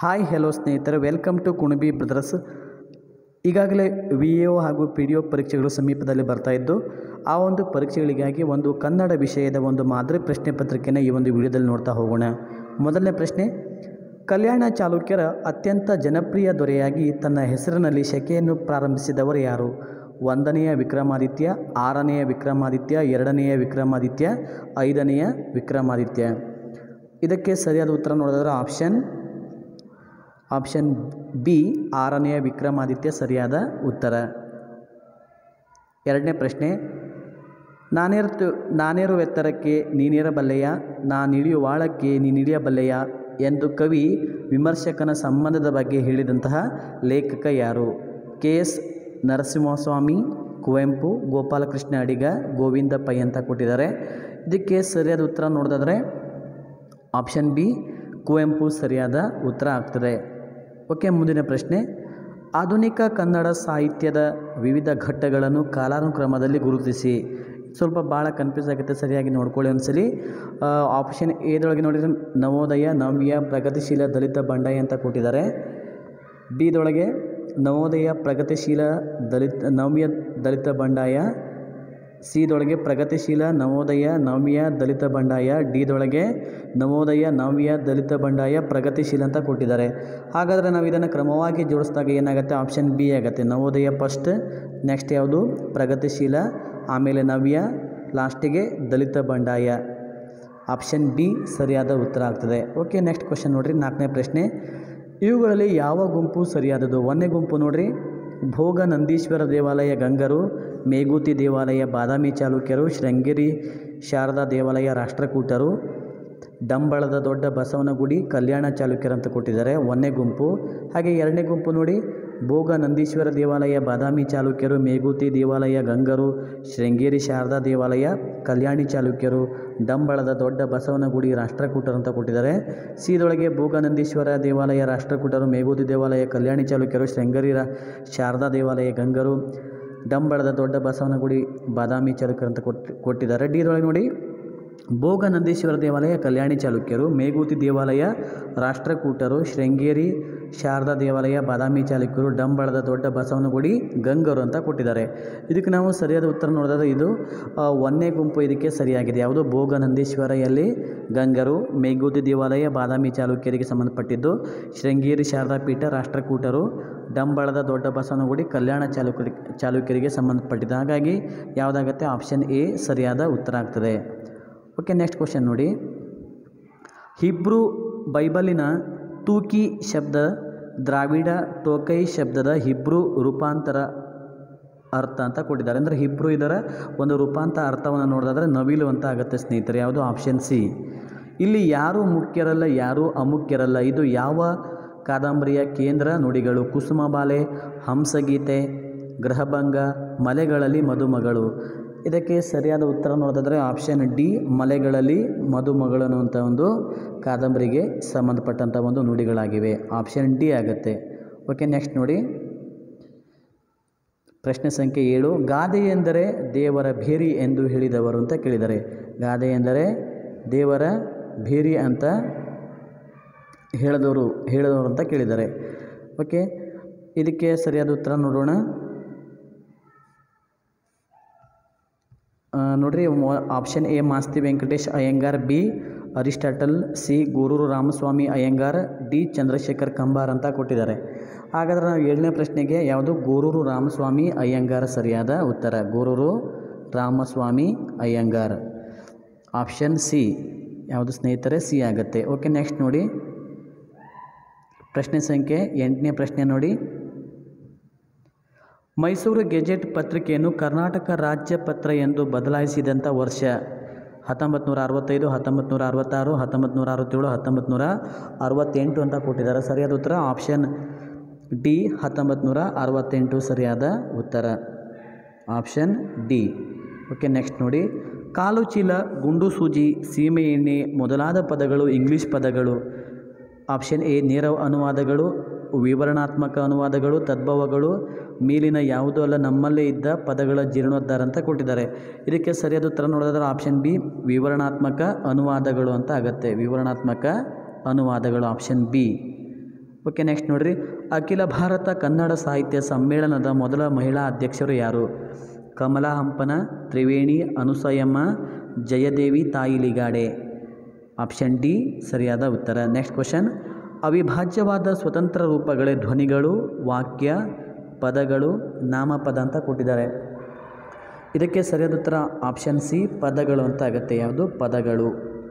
hi hello ಸ್ನೇಹಿತರೆ welcome to Kunabi brothers ಈಗಾಗಲೇ V A O ಹಾಗೂ ಪಿ ಡಿ ಒ ಪರೀಕ್ಷೆಗಳು ಸಮೀಪದಲ್ಲಿ ಬರ್ತಾ ಇದ್ದು ಆ ಒಂದು ಪರೀಕ್ಷೆಗಳಿಗಾಗಿ ಒಂದು ಕನ್ನಡ ವಿಷಯದ ಒಂದು ಮಾದರಿ ಪ್ರಶ್ನೆ ಪತ್ರಿಕೆನ ಈ ಒಂದು ವಿಡಿಯೋದಲ್ಲಿ ನೋಡ್ತಾ ಹೋಗೋಣ ಮೊದಲನೇ ಪ್ರಶ್ನೆ ಕಲ್ಯಾಣ ಚಾಲುಕ್ಯರ ಅತ್ಯಂತ ಜನಪ್ರಿಯ ದೊರೆಯಾಗಿ ತನ್ನ ಹೆಸರಿನಲ್ಲಿ ಶಕೆಯನ್ನು ಪ್ರಾರಂಭಿಸಿದವರು ಯಾರು ಒಂದನೆಯ ವಿಕ್ರಮಾದಿತ್ಯ ಆರನೆಯ ವಿಕ್ರಮಾದಿತ್ಯ ಎರಡನೆಯ ವಿಕ್ರಮಾದಿತ್ಯ ಐದನೆಯ ವಿಕ್ರಮಾದಿತ್ಯ ಇದಕ್ಕೆ ಸರಿಯಾದ ಉತ್ತರ ನೋಡಿದ್ರೆ ಆಪ್ಷನ್ ಆಪ್ಷನ್ ಬಿ ಆರನೆಯ ವಿಕ್ರಮಾದಿತ್ಯ ಸರಿಯಾದ ಉತ್ತರ ಎರಡನೇ ಪ್ರಶ್ನೆ ನಾನೇರು ನಾನೇರು ಎತ್ತರಕ್ಕೆ ನೀನೇರಬಲ್ಲೆಯ ನಾನಿಳಿಯುವಾಳಕ್ಕೆ ನೀನಿಳಿಯಬಲ್ಲೆಯ ಎಂದು ಕವಿ ವಿಮರ್ಶಕನ ಸಂಬಂಧದ ಬಗ್ಗೆ ಹೇಳಿದಂತಹ ಲೇಖಕ ಯಾರು ಕೆ ಎಸ್ ನರಸಿಂಹಸ್ವಾಮಿ ಕುವೆಂಪು ಗೋಪಾಲಕೃಷ್ಣ ಅಡಿಗ ಗೋವಿಂದ ಪೈ ಅಂತ ಕೊಟ್ಟಿದ್ದಾರೆ ಇದಕ್ಕೆ ಸರಿಯಾದ ಉತ್ತರ ನೋಡಿದ್ರೆ ಆಪ್ಷನ್ ಬಿ ಕುವೆಂಪು ಸರಿಯಾದ ಉತ್ತರ ಆಗ್ತದೆ ಓಕೆ ಮುಂದಿನ ಪ್ರಶ್ನೆ ಆಧುನಿಕ ಕನ್ನಡ ಸಾಹಿತ್ಯದ ವಿವಿಧ ಘಟ್ಟಗಳನ್ನು ಕಾಲಾನುಕ್ರಮದಲ್ಲಿ ಗುರುತಿಸಿ ಸ್ವಲ್ಪ ಭಾಳ ಕನ್ಫ್ಯೂಸ್ ಆಗುತ್ತೆ ಸರಿಯಾಗಿ ನೋಡ್ಕೊಳ್ಳಿ ಒಂದ್ಸಲಿ ಆಪ್ಷನ್ ಎದೊಳಗೆ ನೋಡಿದರೆ ನವೋದಯ ನವ್ಯ ಪ್ರಗತಿಶೀಲ ದಲಿತ ಬಂಡಾಯ ಅಂತ ಕೊಟ್ಟಿದ್ದಾರೆ ಡಿದೊಳಗೆ ನವೋದಯ ಪ್ರಗತಿಶೀಲ ದಲಿತ ನವ್ಯ ದಲಿತ ಬಂಡಾಯ ಸಿದೊಳಗೆ ಪ್ರಗತಿಶೀಲ ನವೋದಯ ನವ್ಯ ದಲಿತ ಬಂಡಾಯ ಡಿದೊಳಗೆ ನವೋದಯ ನವ್ಯ ದಲಿತ ಬಂಡಾಯ ಪ್ರಗತಿಶೀಲ ಅಂತ ಕೊಟ್ಟಿದ್ದಾರೆ ಹಾಗಾದರೆ ನಾವು ಇದನ್ನು ಕ್ರಮವಾಗಿ ಜೋಡಿಸಿದಾಗ ಏನಾಗುತ್ತೆ ಆಪ್ಷನ್ ಬಿ ಆಗುತ್ತೆ ನವೋದಯ ಫಸ್ಟ್ ನೆಕ್ಸ್ಟ್ ಯಾವುದು ಪ್ರಗತಿಶೀಲ ಆಮೇಲೆ ನವ್ಯ ಲಾಸ್ಟಿಗೆ ದಲಿತ ಬಂಡಾಯ ಆಪ್ಷನ್ ಬಿ ಸರಿಯಾದ ಉತ್ತರ ಆಗ್ತದೆ ಓಕೆ ನೆಕ್ಸ್ಟ್ ಕ್ವಶನ್ ನೋಡಿರಿ ನಾಲ್ಕನೇ ಪ್ರಶ್ನೆ ಇವುಗಳಲ್ಲಿ ಯಾವ ಗುಂಪು ಸರಿಯಾದದು ಒಂದನೇ ಗುಂಪು ನೋಡ್ರಿ ಭೋಗ ನಂದೀಶ್ವರ ದೇವಾಲಯ ಗಂಗರು ಮೇಗೂತಿ ದೇವಾಲಯ ಬಾದಾಮಿ ಚಾಲುಕ್ಯರು ಶೃಂಗೇರಿ ಶಾರದಾ ದೇವಾಲಯ ರಾಷ್ಟ್ರಕೂಟರು ಡಂಬಳದ ದೊಡ್ಡ ಬಸವನಗುಡಿ ಕಲ್ಯಾಣ ಚಾಲುಕ್ಯರು ಅಂತ ಕೊಟ್ಟಿದ್ದಾರೆ ಒಂದನೇ ಗುಂಪು ಹಾಗೆ ಎರಡನೇ ಗುಂಪು ನೋಡಿ ಭೋಗ ನಂದೀಶ್ವರ ದೇವಾಲಯ ಬಾದಾಮಿ ಚಾಲುಕ್ಯರು ಮೇಗೂತಿ ದೇವಾಲಯ ಗಂಗರು ಶೃಂಗೇರಿ ಶಾರದಾ ದೇವಾಲಯ ಕಲ್ಯಾಣಿ ಚಾಲುಕ್ಯರು ಡಂಬಳದ ದೊಡ್ಡ ಬಸವನಗುಡಿ ರಾಷ್ಟ್ರಕೂಟರು ಅಂತ ಕೊಟ್ಟಿದ್ದಾರೆ ಸಿದೊಳಗೆ ಭೋಗನಂದೀಶ್ವರ ದೇವಾಲಯ ರಾಷ್ಟ್ರಕೂಟರು ಮೇಗೂತಿ ದೇವಾಲಯ ಕಲ್ಯಾಣಿ ಚಾಲುಕ್ಯರು ಶೃಂಗೇರಿ ರಾ ಶಾರದಾ ದೇವಾಲಯ ಗಂಗರು ಡಂಬಳದ ದೊಡ್ಡ ಬಸವನಗುಡಿ ಬಾದಾಮಿ ಚಾಲುಕ್ಯರು ಅಂತ ಕೊಟ್ಟು ಕೊಟ್ಟಿದ್ದಾರೆ ಡಿದೊಳಗೆ ನೋಡಿ ಭೋಗ ನಂದೀಶ್ವರ ದೇವಾಲಯ ಕಲ್ಯಾಣಿ ಚಾಲುಕ್ಯರು ಮೇಗೂತಿ ದೇವಾಲಯ ರಾಷ್ಟ್ರಕೂಟರು ಶೃಂಗೇರಿ ಶಾರದಾ ದೇವಾಲಯ ಬಾದಾಮಿ ಚಾಲುಕ್ಯರು ಡಂಬಳದ ದೊಡ್ಡ ಬಸವನಗುಡಿ ಗಂಗರು ಅಂತ ಕೊಟ್ಟಿದ್ದಾರೆ ಇದಕ್ಕೆ ನಾವು ಸರಿಯಾದ ಉತ್ತರ ನೋಡಿದ್ರೆ ಇದು ಆ, ಒಂದನೇ ಗುಂಪು ಇದಕ್ಕೆ ಸರಿಯಾಗಿದೆ ಯಾವುದು ಭೋಗ ನಂದೀಶ್ವರ ಎಲ್ಲಿ ಗಂಗರು ಮೇಗೂತಿ ದೇವಾಲಯ ಬಾದಾಮಿ ಚಾಲುಕ್ಯರಿಗೆ ಸಂಬಂಧಪಟ್ಟಿದ್ದು ಶೃಂಗೇರಿ ಶಾರದಾ ಪೀಠ ರಾಷ್ಟ್ರಕೂಟರು ಡಂಬಳದ ದೊಡ್ಡ ಬಸವನಗುಡಿ ಕಲ್ಯಾಣ ಚಾಲುಕ್ಯರಿಗೆ ಚಾಲುಕ್ಯರಿಗೆ ಸಂಬಂಧಪಟ್ಟಿದ್ದು ಹಾಗಾಗಿ ಯಾವುದಾಗತ್ತೆ ಆಪ್ಷನ್ ಎ ಸರಿಯಾದ ಉತ್ತರ ಆಗ್ತದೆ ಓಕೆ ನೆಕ್ಸ್ಟ್ ಕ್ವಶನ್ ನೋಡಿ ಹಿಬ್ರು ಬೈಬಲಿನ ತೂಕಿ ಶಬ್ದ ದ್ರಾವಿಡ ಟೋಕೈ ಶಬ್ದದ ಹಿಬ್ರು ರೂಪಾಂತರ ಅರ್ಥ ಅಂತ ಕೊಟ್ಟಿದ್ದಾರೆ ಅಂದರೆ ಹಿಬ್ರು ಇದರ ಒಂದು ರೂಪಾಂತರ ಅರ್ಥವನ್ನು ನೋಡಿದ್ರೆ ನವಿಲು ಅಂತ ಆಗುತ್ತೆ ಸ್ನೇಹಿತರೆ ಯಾವುದು ಆಪ್ಷನ್ ಸಿ ಇಲ್ಲಿ ಯಾರೂ ಮುಖ್ಯರಲ್ಲ ಯಾರೂ ಅಮುಖ್ಯರಲ್ಲ ಇದು ಯಾವ ಕಾದಂಬರಿಯ ಕೇಂದ್ರ ನುಡಿಗಳು ಕುಸುಮಬಾಲೆ ಹಂಸಗೀತೆ ಗ್ರಹಭಂಗ ಮಲೆಗಳಲ್ಲಿ ಮದುಮಗಳು ಇದಕ್ಕೆ ಸರಿಯಾದ ಉತ್ತರ ನೋಡಿದ್ರೆ ಆಪ್ಷನ್ ಡಿ ಮಲೆಗಳಲ್ಲಿ ಮದುಮಗಳು ಅನ್ನುವಂಥ ಒಂದು ಕಾದಂಬರಿಗೆ ಸಂಬಂಧಪಟ್ಟಂಥ ಒಂದು ನುಡಿಗಳಾಗಿವೆ ಆಪ್ಷನ್ ಡಿ ಆಗುತ್ತೆ ಓಕೆ ನೆಕ್ಸ್ಟ್ ನೋಡಿ ಪ್ರಶ್ನೆ ಸಂಖ್ಯೆ ಏಳು ಗಾದೆ ಎಂದರೆ ದೇವರ ಭೇರಿ ಎಂದು ಹೇಳಿದವರು ಅಂತ ಕೇಳಿದ್ದಾರೆ ಗಾದೆ ಎಂದರೆ ದೇವರ ಭೇರಿ ಅಂತ ಹೇಳಿದವರು ಹೇಳಿದವರು ಅಂತ ಕೇಳಿದ್ದಾರೆ ಓಕೆ ಇದಕ್ಕೆ ಸರಿಯಾದ ಉತ್ತರ ನೋಡೋಣ ಆ, ನೋಡ್ರಿ option A Masti Venkatesh Iyengar B Aristotle C Goruru Ramaswamy Iyengar D Chandrashekhar Kambar ಅಂತ ಕೊಟ್ಟಿದ್ದಾರೆ ಹಾಗಾದ್ರೆ ನಾವು ಏಳನೇ ಪ್ರಶ್ನೆಗೆ ಯಾವುದು ಗೂರೂರು ರಾಮಸ್ವಾಮಿ ಅಯ್ಯಂಗಾರ್ ಸರಿಯಾದ ಉತ್ತರ ಗೂರೂರು ರಾಮಸ್ವಾಮಿ ಅಯ್ಯಂಗಾರ್ ಆಪ್ಷನ್ ಸಿ ಯಾವುದು ಸ್ನೇಹಿತರೆ ಸಿ ಆಗುತ್ತೆ ಓಕೆ ನೆಕ್ಸ್ಟ್ ನೋಡಿ ಪ್ರಶ್ನೆ ಸಂಖ್ಯೆ ಎಂಟನೇ ಪ್ರಶ್ನೆ ನೋಡಿ ಮೈಸೂರು ಗೆಜೆಟ್ ಪತ್ರಿಕೆಯನ್ನು ಕರ್ನಾಟಕ ರಾಜ್ಯ ಪತ್ರ ಎಂದು ಬದಲಾಯಿಸಿದಂಥ ವರ್ಷ ಹತ್ತೊಂಬತ್ತು ನೂರ ಅರವತ್ತೈದು ಹತ್ತೊಂಬತ್ತು ನೂರ ಅರವತ್ತಾರು ಹತ್ತೊಂಬತ್ತು ನೂರ ಅರವತ್ತೇಳು ಹತ್ತೊಂಬತ್ತು ನೂರ ಅರವತ್ತೆಂಟು ಅಂತ ಕೊಟ್ಟಿದ್ದಾರೆ ಸರಿಯಾದ ಉತ್ತರ ಆಪ್ಷನ್ ಡಿ ಹತ್ತೊಂಬತ್ತು ನೂರ ಅರವತ್ತೆಂಟು ಸರಿಯಾದ ಉತ್ತರ ಆಪ್ಷನ್ ಡಿ ಓಕೆ ನೆಕ್ಸ್ಟ್ ನೋಡಿ ಕಾಲು ಚೀಲ ಗುಂಡು ಸೂಜಿ ಸೀಮೆ ಎಣ್ಣೆ ಮೊದಲಾದ ಪದಗಳು ಇಂಗ್ಲೀಷ್ ಪದಗಳು ಆಪ್ಷನ್ ಎ ನೇರ ಅನುವಾದಗಳು ವಿವರಣಾತ್ಮಕ ಅನುವಾದಗಳು ತದ್ಭವಗಳು ಮೇಲಿನ ಯಾವುದೂ ಅಲ್ಲ ನಮ್ಮಲ್ಲೇ ಇದ್ದ ಪದಗಳ ಜೀರ್ಣೋದ್ಧಾರ ಅಂತ ಕೊಟ್ಟಿದ್ದಾರೆ ಇದಕ್ಕೆ ಸರಿಯಾದ ಉತ್ತರ ನೋಡೋದಾದ್ರೆ ಆಪ್ಷನ್ ಬಿ ವಿವರಣಾತ್ಮಕ ಅನುವಾದಗಳು ಅಂತ ಆಗುತ್ತೆ ವಿವರಣಾತ್ಮಕ ಅನುವಾದಗಳು ಆಪ್ಷನ್ ಬಿ ಓಕೆ ನೆಕ್ಸ್ಟ್ ನೋಡ್ರಿ ಅಖಿಲ ಭಾರತ ಕನ್ನಡ ಸಾಹಿತ್ಯ ಸಮ್ಮೇಳನದ ಮೊದಲ ಮಹಿಳಾ ಅಧ್ಯಕ್ಷರು ಯಾರು ಕಮಲಾ ಹಂಪನ ತ್ರಿವೇಣಿ ಅನುಸಯಮ್ಮ ಜಯದೇವಿ ತಾಯಿ ಲಿಗಾಡೆ ಆಪ್ಷನ್ ಡಿ ಸರಿಯಾದ ಉತ್ತರ ನೆಕ್ಸ್ಟ್ ಕ್ವಶನ್ ಅವಿಭಾಜ್ಯವಾದ ಸ್ವತಂತ್ರ ರೂಪಗಳೇ ಧ್ವನಿಗಳು ವಾಕ್ಯ ಪದಗಳು ನಾಮಪದ ಅಂತ ಕೊಟ್ಟಿದ್ದಾರೆ ಇದಕ್ಕೆ ಸರಿಯಾದ ಉತ್ತರ ಆಪ್ಷನ್ ಸಿ ಪದಗಳು ಅಂತ ಆಗುತ್ತೆ ಯಾವುದು ಪದಗಳು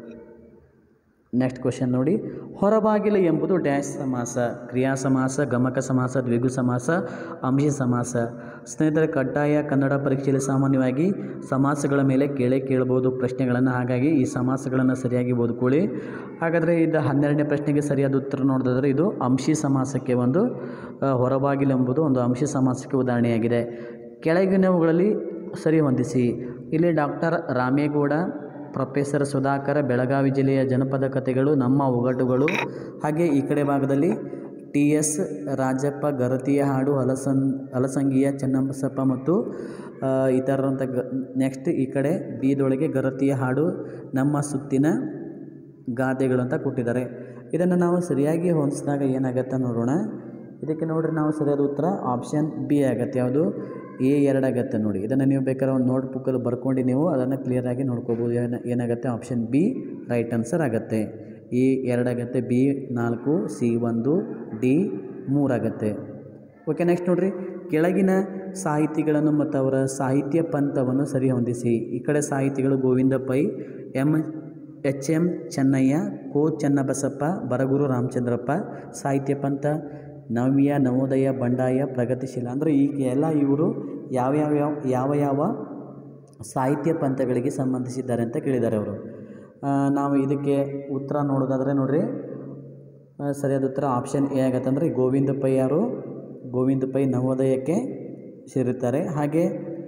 ನೆಕ್ಸ್ಟ್ ಕ್ವಶನ್ ನೋಡಿ ಹೊರಬಾಗಿಲು ಎಂಬುದು ಡ್ಯಾಶ್ ಸಮಾಸ ಕ್ರಿಯಾ ಸಮಾಸ ಗಮಕ ಸಮಾಸ ದ್ವಿಗು ಸಮಾಸ ಅಂಶ ಸಮಾಸ ಸ್ನೇಹಿತರೆ ಕಡ್ಡಾಯ ಕನ್ನಡ ಪರೀಕ್ಷೆಯಲ್ಲಿ ಸಾಮಾನ್ಯವಾಗಿ ಸಮಾಸಗಳ ಮೇಲೆ ಕೇಳೇ ಕೇಳಬಹುದು ಪ್ರಶ್ನೆಗಳನ್ನು ಹಾಗಾಗಿ ಈ ಸಮಾಸಗಳನ್ನು ಸರಿಯಾಗಿ ಓದ್ಕೊಳ್ಳಿ ಹಾಗಾದರೆ ಇದು ಹನ್ನೆರಡನೇ ಪ್ರಶ್ನೆಗೆ ಸರಿಯಾದ ಉತ್ತರ ನೋಡಿದ್ರೆ ಇದು ಅಂಶಿ ಸಮಾಸಕ್ಕೆ ಒಂದು ಆ, ಹೊರಬಾಗಿಲು ಎಂಬುದು ಒಂದು ಅಂಶಿ ಸಮಾಸಕ್ಕೆ ಉದಾಹರಣೆಯಾಗಿದೆ ಕೆಳಗಿನವುಗಳಲ್ಲಿ ಸರಿ ಹೊಂದಿಸಿ ಇಲ್ಲಿ ಡಾಕ್ಟರ್ ರಾಮೇಗೌಡ ಪ್ರೊಫೆಸರ್ ಸುಧಾಕರ ಬೆಳಗಾವಿ ಜಿಲ್ಲೆಯ ಜನಪದ ಕಥೆಗಳು ನಮ್ಮ ಒಗಟುಗಳು ಹಾಗೆ ಈ ಕಡೆ ಭಾಗದಲ್ಲಿ ಟಿ ಎಸ್ ರಾಜಪ್ಪ ಗರತಿಯ ಹಾಡು ಹಲಸನ್ ಹಲಸಂಗಿಯ ಚೆನ್ನಬಸಪ್ಪ ಮತ್ತು ಆ, ಇತರರಂಥ ಗ ನೆಕ್ಸ್ಟ್ ಈ ಕಡೆ ಬೀದೊಳಗೆ ಗರತಿಯ ಹಾಡು ನಮ್ಮ ಸುತ್ತಿನ ಗಾದೆಗಳು ಅಂತ ಕೊಟ್ಟಿದ್ದಾರೆ ಇದನ್ನು ನಾವು ಸರಿಯಾಗಿ ಹೊಂದಿಸಿದಾಗ ಏನಾಗತ್ತೆ ನೋಡೋಣ ಇದಕ್ಕೆ ನೋಡ್ರಿ ನಾವು ಸರಿಯಾದ ಉತ್ತರ ಆಪ್ಷನ್ ಬಿ ಆಗುತ್ತೆ ಯಾವುದು ಎ ಎರಡಾಗತ್ತೆ ನೋಡಿ ಇದನ್ನು ನೀವು ಬೇಕಾದ್ರೆ ಒಂದು ನೋಟ್ ಬುಕ್ಕಲ್ಲಿ ಬರ್ಕೊಂಡು ನೀವು ಅದನ್ನು ಕ್ಲಿಯರಾಗಿ ನೋಡ್ಕೋಬೋದು ಏನ ಏನಾಗುತ್ತೆ ಆಪ್ಷನ್ ಬಿ ರೈಟ್ ಆನ್ಸರ್ ಆಗುತ್ತೆ ಎ ಎರಡಾಗತ್ತೆ ಬಿ ನಾಲ್ಕು ಸಿ ಒಂದು ಡಿ ಮೂರಾಗತ್ತೆ ಓಕೆ ನೆಕ್ಸ್ಟ್ ನೋಡ್ರಿ ಕೆಳಗಿನ ಸಾಹಿತಿಗಳನ್ನು ಮತ್ತು ಅವರ ಸಾಹಿತ್ಯ ಪಂಥವನ್ನು ಸರಿ ಹೊಂದಿಸಿ ಈ ಕಡೆ ಸಾಹಿತಿಗಳು Govinda Pai M H M Chennaiah Ko Chennabasappa Baraguru Ramachandrappa ಸಾಹಿತ್ಯ ಪಂಥ ನವ್ಯ ನವೋದಯ ಬಂಡಾಯ ಪ್ರಗತಿಶೀಲ ಅಂದರೆ ಈ ಎಲ್ಲ ಇವರು ಯಾವ್ಯಾವ ಯಾವ ಯಾವ ಯಾವ ಸಾಹಿತ್ಯ ಪಂಥಗಳಿಗೆ ಸಂಬಂಧಿಸಿದ್ದಾರೆ ಅಂತ ಕೇಳಿದ್ದಾರೆ ಅವರು ಆ, ನಾವು ಇದಕ್ಕೆ ಉತ್ತರ ನೋಡೋದಾದರೆ ನೋಡ್ರಿ ಆ, ಸರಿಯಾದ ಉತ್ತರ ಆಪ್ಷನ್ ಎ ಆಗತ್ತೆ ಅಂದರೆ ಗೋವಿಂದ ಪೈ ಯಾರು ಗೋವಿಂದ ಪೈ ನವೋದಯಕ್ಕೆ ಸೇರುತ್ತಾರೆ ಹಾಗೆ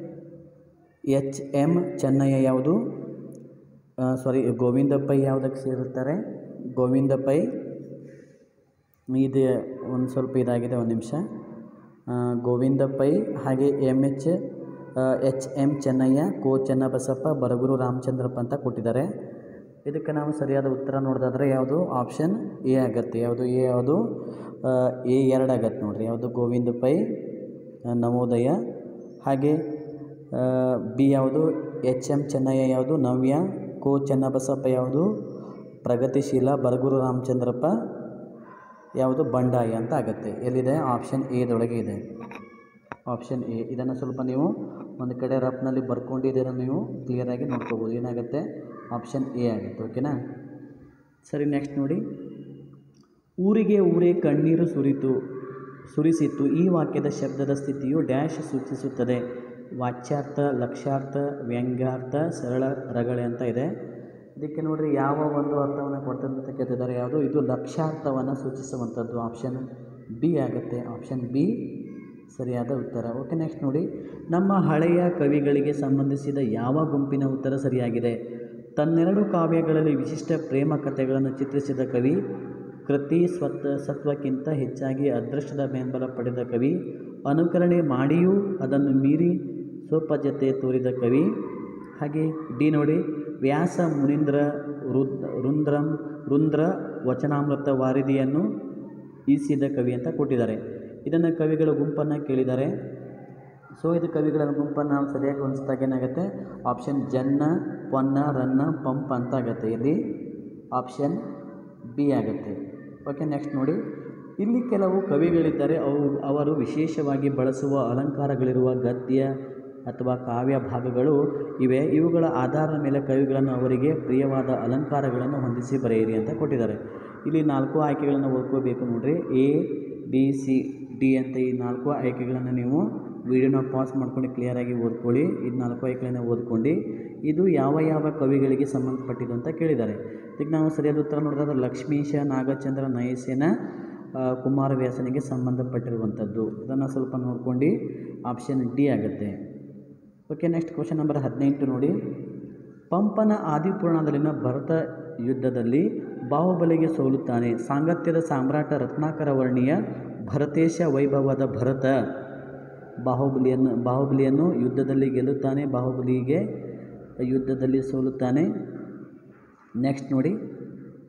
ಎಚ್ ಎಮ್ ಚೆನ್ನಯ್ಯ ಯಾವುದು ಸಾರಿ ಗೋವಿಂದ ಪೈ ಯಾವುದಕ್ಕೆ ಸೇರುತ್ತಾರೆ ಗೋವಿಂದ ಪೈ ಇದು ಒಂದು ಸ್ವಲ್ಪ ಇದಾಗಿದೆ ಒಂದು ನಿಮಿಷ ಆ, ಗೋವಿಂದ ಪೈ ಹಾಗೆ M H H M Chennaiah Ko Chennabasappa Baraguru Ramachandrappa ಅಂತ ಕೊಟ್ಟಿದ್ದಾರೆ ಇದಕ್ಕೆ ನಾವು ಸರಿಯಾದ ಉತ್ತರ ನೋಡೋದಾದ್ರೆ ಯಾವುದು ಆಪ್ಷನ್ ಎ ಆಗತ್ತೆ ಯಾವುದು ಎ ಯಾವುದು ಎ ಎರಡು ಆಗತ್ತೆ ನೋಡಿರಿ ಯಾವುದು ಗೋವಿಂದ ಪೈ ಆ, ನವೋದಯ ಹಾಗೆ ಬಿ ಯಾವುದು ಎಚ್ ಎಮ್ ಚೆನ್ನಯ್ಯ ಯಾವುದು ನವ್ಯ ಕೋ ಚೆನ್ನಬಸಪ್ಪ ಯಾವುದು ಪ್ರಗತಿಶೀಲ ಬರಗೂರು ರಾಮಚಂದ್ರಪ್ಪ ಯಾವುದು ಬಂಡಾಯ ಅಂತ ಆಗುತ್ತೆ ಎಲ್ಲಿದೆ ಆಪ್ಷನ್ ಎದೊಳಗೆ ಇದೆ ಆಪ್ಷನ್ ಎ ಇದನ್ನು ಸ್ವಲ್ಪ ನೀವು ಒಂದು ಕಡೆ ರಫ್ನಲ್ಲಿ ಬರ್ಕೊಂಡಿದ್ದೀರ ನೀವು ಕ್ಲಿಯರಾಗಿ ನೋಡ್ಕೋಬೋದು ಏನಾಗುತ್ತೆ ಆಪ್ಷನ್ ಎ ಆಗುತ್ತೆ ಓಕೆನಾ ಸರಿ ನೆಕ್ಸ್ಟ್ ನೋಡಿ ಊರಿಗೆ ಊರೇ ಕಣ್ಣೀರು ಸುರಿತು ಸುರಿಸಿತ್ತು ಈ ವಾಕ್ಯದ ಶಬ್ದದ ಸ್ಥಿತಿಯು ಡ್ಯಾಶ್ ಸೂಚಿಸುತ್ತದೆ ವಾಚ್ಯಾರ್ಥ ಲಕ್ಷ್ಯಾರ್ಥ ವ್ಯಂಗ್ಯಾರ್ಥ ಸರಳ ರಗಳೆ ಅಂತ ಇದೆ ಇದಕ್ಕೆ ನೋಡ್ರಿ ಯಾವ ಒಂದು ಅರ್ಥವನ್ನು ಕೊಡ್ತದೆ ಅಂತ ಕೇಳ್ತಿದ್ದಾರೆ ಯಾವುದು ಇದು ಲಕ್ಷ್ಯಾರ್ಥವನ್ನು ಸೂಚಿಸುವಂಥದ್ದು ಆಪ್ಷನ್ ಬಿ ಆಗುತ್ತೆ ಆಪ್ಷನ್ ಬಿ ಸರಿಯಾದ ಉತ್ತರ ಓಕೆ ನೆಕ್ಸ್ಟ್ ನೋಡಿ ನಮ್ಮ ಹಳೆಯ ಕವಿಗಳಿಗೆ ಸಂಬಂಧಿಸಿದ ಯಾವ ಗುಂಪಿನ ಉತ್ತರ ಸರಿಯಾಗಿದೆ ತನ್ನೆರಡು ಕಾವ್ಯಗಳಲ್ಲಿ ವಿಶಿಷ್ಟ ಪ್ರೇಮ ಕಥೆಗಳನ್ನು ಚಿತ್ರಿಸಿದ ಕವಿ ಕೃತಿ ಸ್ವತ್ ಸತ್ವಕ್ಕಿಂತ ಹೆಚ್ಚಾಗಿ ಅದೃಷ್ಟದ ಬೆಂಬಲ ಪಡೆದ ಕವಿ ಅನುಕರಣೆ ಮಾಡಿಯೂ ಅದನ್ನು ಮೀರಿ ಸ್ವೋಪಜತೆ ತೋರಿದ ಕವಿ ಹಾಗೆ ಡಿ ನೋಡಿ ವ್ಯಾಸ ಮುನೀಂದ್ರ ರುದ್ ರುಂದ್ರಂ ರುಂದ್ರ ವಚನಾಮೃತ ವಾರಿದಿಯನ್ನು ಈಸಿದ ಕವಿ ಅಂತ ಕೊಟ್ಟಿದ್ದಾರೆ ಇದನ್ನು ಕವಿಗಳ ಗುಂಪನ್ನು ಕೇಳಿದ್ದಾರೆ ಸೊ ಇದು ಕವಿಗಳ ಗುಂಪನ್ನು ನಾವು ಸರಿಯಾಗಿ ಹೊಂದಿಸಿದಾಗ ಏನಾಗುತ್ತೆ ಆಪ್ಷನ್ ಜನ್ನ ಪೊನ್ನ ರನ್ನ ಪಂಪ್ ಅಂತ ಆಗುತ್ತೆ ಇಲ್ಲಿ ಆಪ್ಷನ್ ಬಿ ಆಗುತ್ತೆ ಓಕೆ ನೆಕ್ಸ್ಟ್ ನೋಡಿ ಇಲ್ಲಿ ಕೆಲವು ಕವಿಗಳಿದ್ದಾರೆ ಅವು ಅವರು ವಿಶೇಷವಾಗಿ ಬಳಸುವ ಅಲಂಕಾರಗಳಿರುವ ಗದ್ಯ ಅಥವಾ ಕಾವ್ಯ ಭಾಗಗಳು ಇವೆ ಇವುಗಳ ಆಧಾರದ ಮೇಲೆ ಕವಿಗಳನ್ನು ಅವರಿಗೆ ಪ್ರಿಯವಾದ ಅಲಂಕಾರಗಳನ್ನು ಹೊಂದಿಸಿ ಬರೆಯಿರಿ ಅಂತ ಕೊಟ್ಟಿದ್ದಾರೆ ಇಲ್ಲಿ ನಾಲ್ಕು ಆಯ್ಕೆಗಳನ್ನು ಓದ್ಕೋಬೇಕು ನೋಡ್ರಿ ಎ ಬಿ ಸಿ ಡಿ ಅಂತ ಈ ನಾಲ್ಕು ಆಯ್ಕೆಗಳನ್ನು ನೀವು ವಿಡಿಯೋನ ಪಾಸ್ ಮಾಡ್ಕೊಂಡು ಕ್ಲಿಯರಾಗಿ ಓದ್ಕೊಳ್ಳಿ ಇದು ನಾಲ್ಕು ಆಯ್ಕೆಗಳನ್ನು ಓದ್ಕೊಂಡು ಇದು ಯಾವ ಯಾವ ಕವಿಗಳಿಗೆ ಸಂಬಂಧಪಟ್ಟಿದ್ದು ಅಂತ ಕೇಳಿದ್ದಾರೆ ಇದಕ್ಕೆ ನಾವು ಸರಿಯಾದ ಉತ್ತರ ನೋಡಿದ್ರೆ ಲಕ್ಷ್ಮೀಶ ನಾಗಚಂದ್ರ ನಯಸೇನ ಆ, ಕುಮಾರವ್ಯಾಸನಿಗೆ ಸಂಬಂಧಪಟ್ಟಿರುವಂಥದ್ದು ಇದನ್ನು ಸ್ವಲ್ಪ ನೋಡ್ಕೊಂಡು ಆಪ್ಷನ್ ಡಿ ಆಗುತ್ತೆ ಓಕೆ ನೆಕ್ಸ್ಟ್ ಕ್ವಶನ್ ನಂಬರ್ ಹದಿನೆಂಟು ನೋಡಿ ಪಂಪನ ಆದಿಪುರಾಣದಲ್ಲಿನ ಭರತ ಯುದ್ಧದಲ್ಲಿ ಬಾಹುಬಲಿಗೆ ಸೋಲುತ್ತಾನೆ ಸಾಂಗತ್ಯದ ಸಾಮ್ರಾಟ ರತ್ನಾಕರ ವರ್ಣಿಯ ಭರತೇಶ ವೈಭವದ ಭರತ ಬಾಹುಬಲಿಯನ್ನು ಬಾಹುಬಲಿಯನ್ನು ಯುದ್ಧದಲ್ಲಿ ಗೆಲ್ಲುತ್ತಾನೆ ಬಾಹುಬಲಿಗೆ ಯುದ್ಧದಲ್ಲಿ ಸೋಲುತ್ತಾನೆ ನೆಕ್ಸ್ಟ್ ನೋಡಿ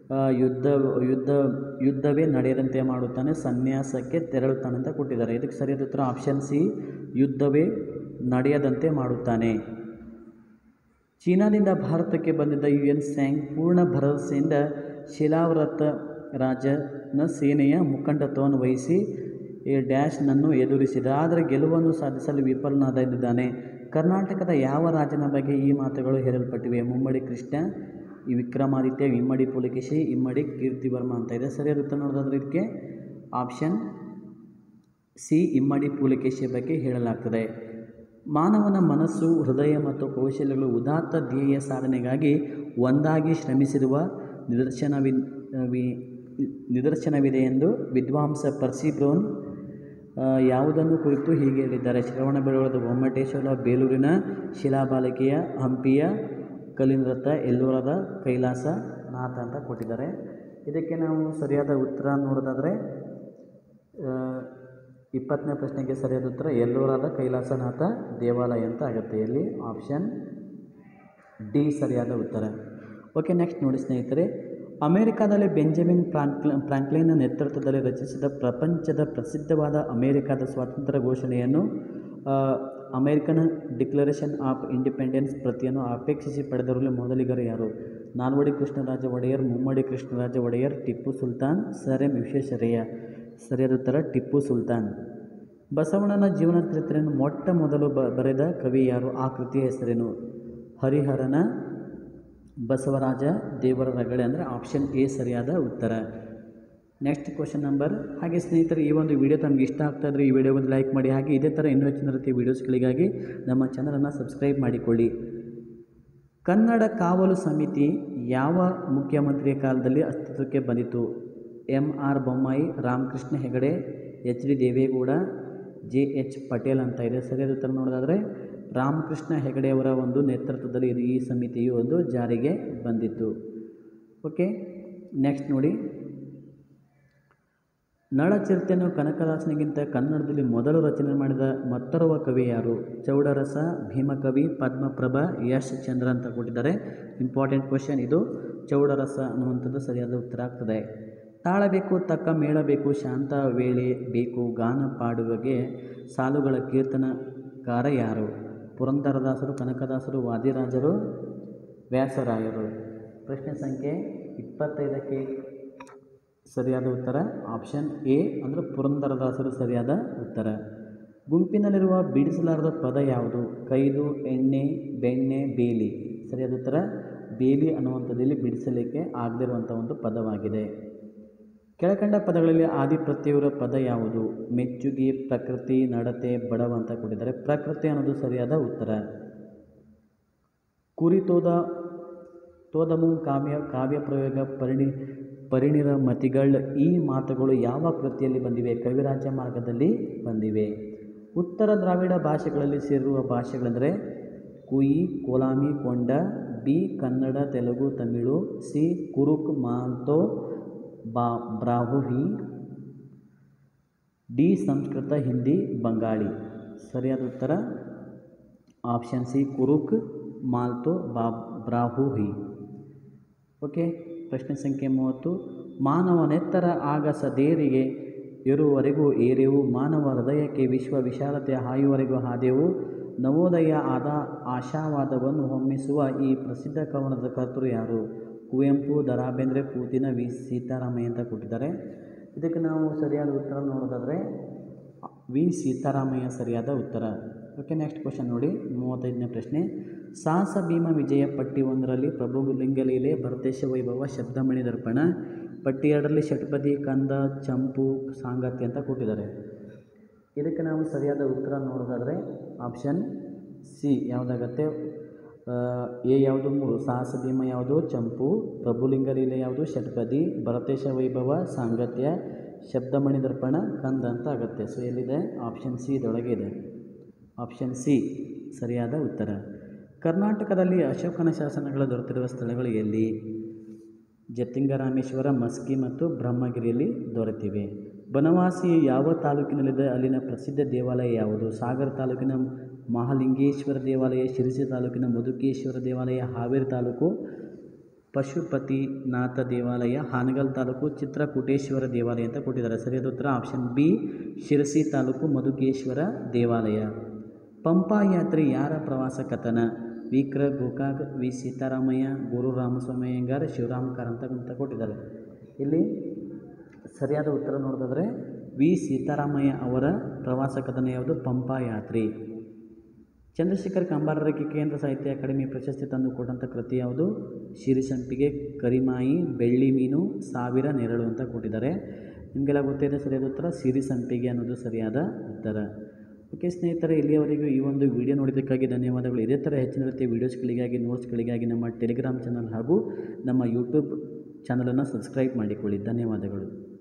ಆ, ಯುದ್ಧ ಯುದ್ಧ ಯುದ್ಧವೇ ನಡೆಯದಂತೆ ಮಾಡುತ್ತಾನೆ ಸನ್ಯಾಸಕ್ಕೆ ತೆರಳುತ್ತಾನೆ ಅಂತ ಕೊಟ್ಟಿದ್ದಾರೆ ಇದಕ್ಕೆ ಸರಿಯಾದ ಉತ್ತರ ಆಪ್ಷನ್ ಸಿ ಯುದ್ಧವೇ ನಡೆಯದಂತೆ ಮಾಡುತ್ತಾನೆ ಚೀನಾದಿಂದ ಭಾರತಕ್ಕೆ ಬಂದಿದ್ದ ಯು ಎನ್ ಸ್ಯಾಂಗ್ ಪೂರ್ಣ ಭರವಸೆಯಿಂದ ಶಿಲಾವ್ರತ ರಾಜನ ಸೇನೆಯ ಮುಖಂಡತ್ವವನ್ನು ವಹಿಸಿ ಈ ಡ್ಯಾಶ್ನನ್ನು ಎದುರಿಸಿದ ಆದರೆ ಗೆಲುವನ್ನು ಸಾಧಿಸಲು ವಿಫಲನಾದಿದ್ದಾನೆ ಕರ್ನಾಟಕದ ಯಾವ ರಾಜನ ಬಗ್ಗೆ ಈ ಮಾತುಗಳು ಹೇಳಲ್ಪಟ್ಟಿವೆ ಮುಮ್ಮಡಿ ಕೃಷ್ಣ ಈ ವಿಕ್ರಮಾದಿತ್ಯ ಇಮ್ಮಡಿ ಪುಲಕೇಶಿ ಇಮ್ಮಡಿ ಕೀರ್ತಿವರ್ಮ ಅಂತ ಇದೆ ಸರಿಯಾದ ಉತ್ತರ ನೋಡೋದಾದ್ರೆ ಇದಕ್ಕೆ ಆಪ್ಷನ್ ಸಿ ಇಮ್ಮಡಿ ಪೂಲಿಕೇಶಿಯ ಬಗ್ಗೆ ಹೇಳಲಾಗ್ತದೆ ಮಾನವನ ಮನಸ್ಸು ಹೃದಯ ಮತ್ತು ಕೌಶಲ್ಯಗಳು ಉದಾತ್ತ ಧ್ಯೇಯ ಸಾಧನೆಗಾಗಿ ಒಂದಾಗಿ ಶ್ರಮಿಸಿರುವ ನಿದರ್ಶನವಿ ವಿ- ನಿದರ್ಶನವಿದೆ ಎಂದು ವಿದ್ವಾಂಸ ಪರ್ಸಿ ಬ್ರೌನ್ ಆ, ಯಾವುದನ್ನು ಕುರಿತು ಹೀಗೆ ಹೇಳಿದ್ದಾರೆ ಶ್ರವಣಬೆಳಗೊಳದ ಗೊಮ್ಮಟೇಶ್ವರ ಬೇಲೂರಿನ ಶಿಲಾಬಾಲಿಕೆಯ ಹಂಪಿಯ ಕಲಿನೃತ್ತ ಎಲ್ಲೂರದ ಕೈಲಾಸ ನಾಥ ಅಂತ ಕೊಟ್ಟಿದ್ದಾರೆ ಇದಕ್ಕೆ ನಾವು ಸರಿಯಾದ ಉತ್ತರ ನೋಡೋದಾದರೆ ಇಪ್ಪತ್ತನೇ ಪ್ರಶ್ನೆಗೆ ಸರಿಯಾದ ಉತ್ತರ ಎಲ್ಲೂರಾದ ಕೈಲಾಸನಾಥ ದೇವಾಲಯ ಅಂತ ಆಗುತ್ತೆ ಇಲ್ಲಿ ಆಪ್ಷನ್ ಡಿ ಸರಿಯಾದ ಉತ್ತರ ಓಕೆ ನೆಕ್ಸ್ಟ್ ನೋಡಿ ಸ್ನೇಹಿತರೆ ಅಮೆರಿಕಾದಲ್ಲಿ ಬೆಂಜಮಿನ್ ಫ್ರಾಂಕ್ಲ ಫ್ರಾಂಕ್ಲಿನ್ನ ನೇತೃತ್ವದಲ್ಲಿ ರಚಿಸಿದ ಪ್ರಪಂಚದ ಪ್ರಸಿದ್ಧವಾದ ಅಮೆರಿಕಾದ ಸ್ವಾತಂತ್ರ್ಯ ಘೋಷಣೆಯನ್ನು ಆ, ಅಮೆರಿಕನ್ ಡಿಕ್ಲರೇಷನ್ ಆಫ್ ಇಂಡಿಪೆಂಡೆನ್ಸ್ ಪ್ರತಿಯನ್ನು ಅಪೇಕ್ಷಿಸಿ ಪಡೆದವರಲ್ಲಿ ಮೊದಲಿಗರು ಯಾರು ನಾಲ್ವಡಿ ಕೃಷ್ಣರಾಜ ಒಡೆಯರ್ ಮುಮ್ಮಡಿ ಕೃಷ್ಣರಾಜ ಒಡೆಯರ್ ಟಿಪ್ಪು ಸುಲ್ತಾನ್ ಸರ್ ಎಂ ವಿಶ್ವೇಶ್ವರಯ್ಯ ಸರಿಯಾದ ಉತ್ತರ ಟಿಪ್ಪು ಸುಲ್ತಾನ್ ಬಸವಣ್ಣನ ಜೀವನ ಚರಿತ್ರೆಯನ್ನು ಮೊಟ್ಟ ಮೊದಲು ಬ ಬರೆದ ಕವಿ ಯಾರು ಆ ಕೃತಿಯ ಹೆಸರೇನು ಹರಿಹರನ ಬಸವರಾಜ ದೇವರ ರಗಳೆ ಅಂದರೆ ಆಪ್ಷನ್ ಎ ಸರಿಯಾದ ಉತ್ತರ ನೆಕ್ಸ್ಟ್ ಕ್ವಶನ್ ನಂಬರ್ ಹಾಗೆ ಸ್ನೇಹಿತರೆ ಈ ಒಂದು ವಿಡಿಯೋ ತಮಗೆ ಇಷ್ಟ ಆಗ್ತಾ ಇದ್ರೆ ಈ ವಿಡಿಯೋ ಒಂದು ಲೈಕ್ ಮಾಡಿ ಹಾಗೆ ಇದೇ ಥರ ಇನ್ನೂ ಹೆಚ್ಚಿನ ರೀತಿಯ ವೀಡಿಯೋಸ್ಗಳಿಗಾಗಿ ನಮ್ಮ ಚಾನಲನ್ನು ಸಬ್ಸ್ಕ್ರೈಬ್ ಮಾಡಿಕೊಳ್ಳಿ ಕನ್ನಡ ಕಾವಲು ಸಮಿತಿ ಯಾವ ಮುಖ್ಯಮಂತ್ರಿಯ ಕಾಲದಲ್ಲಿ ಅಸ್ತಿತ್ವಕ್ಕೆ ಬಂದಿತು M R Bommai Ramakrishna Hegde H D Devegowda J H Patel ಅಂತ ಇದೆ ಸರಿಯಾದ ಉತ್ತರ ನೋಡೋದಾದರೆ ರಾಮಕೃಷ್ಣ ಹೆಗಡೆಯವರ ಒಂದು ನೇತೃತ್ವದಲ್ಲಿ ಇದು ಈ ಸಮಿತಿಯು ಒಂದು ಜಾರಿಗೆ ಬಂದಿತ್ತು ಓಕೆ ನೆಕ್ಸ್ಟ್ ನೋಡಿ ನಳಚರಿತೆಯನ್ನು ಕನಕದಾಸನಿಗಿಂತ ಕನ್ನಡದಲ್ಲಿ ಮೊದಲು ರಚನೆ ಮಾಡಿದ ಮತ್ತೊರ್ವ ಕವಿ ಯಾರು ಚೌಡರಸ ಭೀಮಕವಿ ಪದ್ಮಪ್ರಭ ಯಶ್ ಚಂದ್ರ ಅಂತ ಕೊಟ್ಟಿದ್ದಾರೆ ಇಂಪಾರ್ಟೆಂಟ್ ಕ್ವಶನ್ ಇದು ಚೌಡರಸ ಅನ್ನುವಂಥದ್ದು ಸರಿಯಾದ ಉತ್ತರ ಆಗ್ತದೆ ತಾಳಬೇಕು ತಕ್ಕ ಮೇಳಬೇಕು ಶಾಂತ ವೇಳೆ ಬೇಕು ಗಾನ ಪಾಡುವಗೆ ಸಾಲುಗಳ ಕೀರ್ತನಕಾರ ಯಾರು ಪುರಂದರದಾಸರು ಕನಕದಾಸರು ವಾದಿರಾಜರು ವ್ಯಾಸರಾಯರು ಪ್ರಶ್ನೆ ಸಂಖ್ಯೆ ಇಪ್ಪತ್ತೈದಕ್ಕೆ ಸರಿಯಾದ ಉತ್ತರ ಆಪ್ಷನ್ ಎ ಅಂದರೆ ಪುರಂದರದಾಸರು ಸರಿಯಾದ ಉತ್ತರ ಗುಂಪಿನಲ್ಲಿರುವ ಬಿಡಿಸಲಾರದ ಪದ ಯಾವುದು ಕೈದು ಎಣ್ಣೆ ಬೆಣ್ಣೆ ಬೇಲಿ ಸರಿಯಾದ ಉತ್ತರ ಬೇಲಿ ಅನ್ನುವಂಥದ್ದಲ್ಲಿ ಬಿಡಿಸಲಿಕ್ಕೆ ಆಗದಿರುವಂಥ ಒಂದು ಪದವಾಗಿದೆ ಕೆಳಕಂಡ ಪದಗಳಲ್ಲಿ ಆದಿ ಪ್ರತ್ಯಯವರ ಪದ ಯಾವುದು ಮೆಚ್ಚುಗೆ ಪ್ರಕೃತಿ ನಡತೆ ಬಡವ ಅಂತ ಕೊಟ್ಟಿದ್ದಾರೆ ಪ್ರಕೃತಿ ಅನ್ನೋದು ಸರಿಯಾದ ಉತ್ತರ ಕುರಿತೋದ ತೋದಮು ಕಾವ್ಯ ಕಾವ್ಯ ಪ್ರಯೋಗ ಪರಿಣಿ ಪರಿಣಿರ ಮತಿಗಳು ಈ ಮಾತುಗಳು ಯಾವ ಕೃತಿಯಲ್ಲಿ ಬಂದಿವೆ ಕವಿರಾಜ್ಯ ಮಾರ್ಗದಲ್ಲಿ ಬಂದಿವೆ ಉತ್ತರ ದ್ರಾವಿಡ ಭಾಷೆಗಳಲ್ಲಿ ಸೇರಿರುವ ಭಾಷೆಗಳೆಂದರೆ ಕುಯಿ ಕೋಲಾಮಿ ಕೊಂಡ ಬಿ ಕನ್ನಡ ತೆಲುಗು ತಮಿಳು ಸಿ ಕುರುಕ್ ಮಾಲ್ತೋ ಬಾ ಬ್ರಾಹುಹಿ ಡಿ ಸಂಸ್ಕೃತ ಹಿಂದಿ ಬಂಗಾಳಿ ಸರಿಯಾದ ಉತ್ತರ ಆಪ್ಷನ್ ಸಿ ಕುರುಕ್ ಮಾಲ್ತೋ ಬಾ ಬ್ರಾಹುಹಿ ಓಕೆ ಪ್ರಶ್ನೆ ಸಂಖ್ಯೆ ಮೂವತ್ತು ಮಾನವನೆತ್ತರ ಆಗಸದೇರಿಗೆ ಇರುವವರೆಗೂ ಏರೆವು ಮಾನವ ಹೃದಯಕ್ಕೆ ವಿಶ್ವ ವಿಶಾಲತೆ ಹಾಯುವವರೆಗೂ ಹಾದೆವು ನವೋದಯ ಆದ ಆಶಾವಾದವನ್ನು ಹೊಮ್ಮಿಸುವ ಈ ಪ್ರಸಿದ್ಧ ಕವನದ ಕರ್ತರು ಯಾರು ಕುವೆಂಪು ದ ರಾ ಬೇಂದ್ರೆ ಪೂತಿನ ವಿ ಸೀತಾರಾಮಯ್ಯ ಅಂತ ಕೊಟ್ಟಿದ್ದಾರೆ ಇದಕ್ಕೆ ನಾವು ಸರಿಯಾದ ಉತ್ತರ ನೋಡೋದಾದರೆ ವಿ ಸೀತಾರಾಮಯ್ಯ ಸರಿಯಾದ ಉತ್ತರ ಓಕೆ ನೆಕ್ಸ್ಟ್ ಕ್ವಶನ್ ನೋಡಿ ಮೂವತ್ತೈದನೇ ಪ್ರಶ್ನೆ ಸಾಹಸ ಭೀಮ ವಿಜಯ ಪಟ್ಟಿ ಒಂದರಲ್ಲಿ ಪ್ರಭು ಲಿಂಗಲೀಲೆ ಭರತೇಶ ವೈಭವ ಶಬ್ದಮಣಿ ದರ್ಪಣ ಪಟ್ಟಿ ಎರಡರಲ್ಲಿ ಷಟ್ಪದಿ ಕಂದ ಚಂಪು ಸಾಂಗತ್ಯ ಅಂತ ಕೊಟ್ಟಿದ್ದಾರೆ ಇದಕ್ಕೆ ನಾವು ಸರಿಯಾದ ಉತ್ತರ ನೋಡೋದಾದರೆ ಆಪ್ಷನ್ ಸಿ ಯಾವುದಾಗತ್ತೆ ಆ, ಎ ಯಾವುದು ಮೂರು ಸಾಹಸ ಭೀಮ ಯಾವುದು ಚಂಪು ಪ್ರಭುಲಿಂಗ ಲೀಲೆ ಯಾವುದು ಷಟ್ಪದಿ ಭರತೇಶ ವೈಭವ ಸಾಂಗತ್ಯ ಶಬ್ದಮಣಿ ದರ್ಪಣ ಕಂದ ಅಂತ ಆಗುತ್ತೆ ಸೊ ಎಲ್ಲಿದೆ ಆಪ್ಷನ್ ಸಿ ಇದರೊಳಗೆ ಇದೆ ಆಪ್ಷನ್ ಸಿ ಸರಿಯಾದ ಉತ್ತರ ಕರ್ನಾಟಕದಲ್ಲಿ ಅಶೋಕನ ಶಾಸನಗಳು ದೊರೆತಿರುವ ಸ್ಥಳಗಳು ಎಲ್ಲಿ ಜತ್ತಿಂಗರಾಮೇಶ್ವರ ಮಸ್ಕಿ ಮತ್ತು ಬ್ರಹ್ಮಗಿರಿಯಲ್ಲಿ ದೊರೆತಿವೆ ಬನವಾಸಿ ಯಾವ ತಾಲೂಕಿನಲ್ಲಿದೆ ಅಲ್ಲಿನ ಪ್ರಸಿದ್ಧ ದೇವಾಲಯ ಯಾವುದು ಸಾಗರ ತಾಲೂಕಿನ ಮಹಾಲಿಂಗೇಶ್ವರ ದೇವಾಲಯ ಶಿರಸಿ ತಾಲೂಕಿನ ಮಧುಕೇಶ್ವರ ದೇವಾಲಯ ಹಾವೇರಿ ತಾಲೂಕು ಪಶುಪತಿನಾಥ ದೇವಾಲಯ ಹಾನಗಲ್ ತಾಲೂಕು ಚಿತ್ರಕೂಟೇಶ್ವರ ದೇವಾಲಯ ಅಂತ ಕೊಟ್ಟಿದ್ದಾರೆ ಸರಿಯಾದ ಉತ್ತರ ಆಪ್ಷನ್ ಬಿ ಶಿರಸಿ ತಾಲೂಕು ಮಧುಕೇಶ್ವರ ದೇವಾಲಯ ಪಂಪಾ ಯಾತ್ರೆ ಯಾರ ಪ್ರವಾಸ ಕಥನ ವಿಕ್ರ ಗೋಕಾಕ್ ವಿ ಸೀತಾರಾಮಯ್ಯ ಗುರು ರಾಮಸ್ವಾಮಿ ಅಯ್ಯಂಗಾರ್ ಶಿವರಾಮ್ ಕಾರಂತ ಅಂತ ಕೊಟ್ಟಿದ್ದಾರೆ ಇಲ್ಲಿ ಸರಿಯಾದ ಉತ್ತರ ನೋಡೋದಾದರೆ ವಿ ಸೀತಾರಾಮಯ್ಯ ಅವರ ಪ್ರವಾಸ ಕಥನ ಯಾವುದು ಪಂಪಾ ಯಾತ್ರೆ ಚಂದ್ರಶೇಖರ್ ಕಂಬಾರರಿಗೆ ಕೇಂದ್ರ ಸಾಹಿತ್ಯ ಅಕಾಡೆಮಿ ಪ್ರಶಸ್ತಿ ತಂದು ಕೊಟ್ಟಂಥ ಕೃತಿ ಯಾವುದು ಶಿರಿಸಂಪಿಗೆ ಕರಿಮಾಯಿ ಬೆಳ್ಳಿ ಮೀನು ಸಾವಿರ ನೆರಳು ಅಂತ ಕೊಟ್ಟಿದ್ದಾರೆ ನಿಮಗೆಲ್ಲ ಗೊತ್ತಿದೆ ಸರಿಯಾದ ಉತ್ತರ ಸಿರಿಸಂಪಿಗೆ ಅನ್ನೋದು ಸರಿಯಾದ ಉತ್ತರ ಓಕೆ ಸ್ನೇಹಿತರೆ ಇಲ್ಲಿಯವರೆಗೂ ಈ ಒಂದು ವಿಡಿಯೋ ನೋಡಿದ್ದಕ್ಕಾಗಿ ಧನ್ಯವಾದಗಳು ಇದೇ ಥರ ಹೆಚ್ಚಿನ ರೀತಿಯ ವೀಡಿಯೋಸ್ಗಳಿಗಾಗಿ ನೋಟ್ಸ್ಗಳಿಗಾಗಿ ನಮ್ಮ ಟೆಲಿಗ್ರಾಮ್ ಚಾನಲ್ ಹಾಗೂ ನಮ್ಮ ಯೂಟ್ಯೂಬ್ ಚಾನಲನ್ನು ಸಬ್ಸ್ಕ್ರೈಬ್ ಮಾಡಿಕೊಳ್ಳಿ ಧನ್ಯವಾದಗಳು